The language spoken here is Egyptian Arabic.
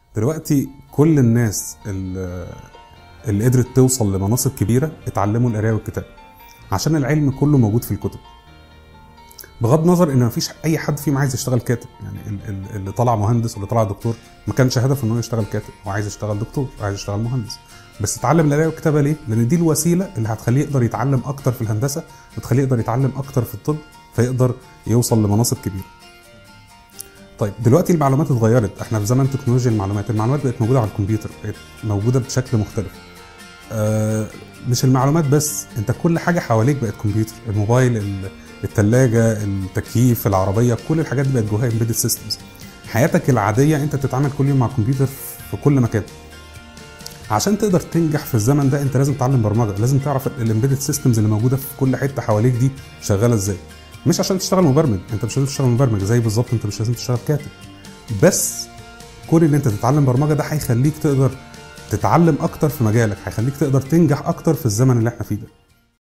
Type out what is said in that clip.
دلوقتي كل الناس اللي اللي قدرت توصل لمناصب كبيره اتعلموا القرايه والكتابه عشان العلم كله موجود في الكتب بغض النظر ان مفيش اي حد فيهم عايز يشتغل كاتب يعني ال- ال- اللي طلع مهندس واللي طلع دكتور ما كانش هدفه ان هو يشتغل كاتب هو عايز يشتغل دكتور عايز يشتغل مهندس بس اتعلم القرايه والكتابه ليه؟ لان دي الوسيله اللي هتخليه يقدر يتعلم اكتر في الهندسه وتخليه يقدر يتعلم اكتر في الطب فيقدر يوصل لمناصب كبيره. طيب دلوقتي المعلومات اتغيرت احنا في زمن تكنولوجيا المعلومات المعلومات بقت موجوده على الكمبيوتر بقت موجوده بشكل مختلف آه مش المعلومات بس انت كل حاجه حواليك بقت كمبيوتر الموبايل ال- التلاجة التكييف العربيه كل الحاجات دي بقت جواها امبيدد سيستمز حياتك العاديه انت بتتعامل كل يوم مع الكمبيوتر في كل مكان عشان تقدر تنجح في الزمن ده انت لازم تتعلم برمجه لازم تعرف الامبيدد سيستمز اللي موجوده في كل حته حواليك دي شغاله ازاي مش عشان تشتغل مبرمج انت مش لازم تشتغل مبرمج زي بالظبط انت مش لازم تشتغل كاتب بس كون ان انت تتعلم برمجه ده هيخليك تقدر تتعلم اكتر في مجالك هيخليك تقدر تنجح اكتر في الزمن اللي احنا فيه ده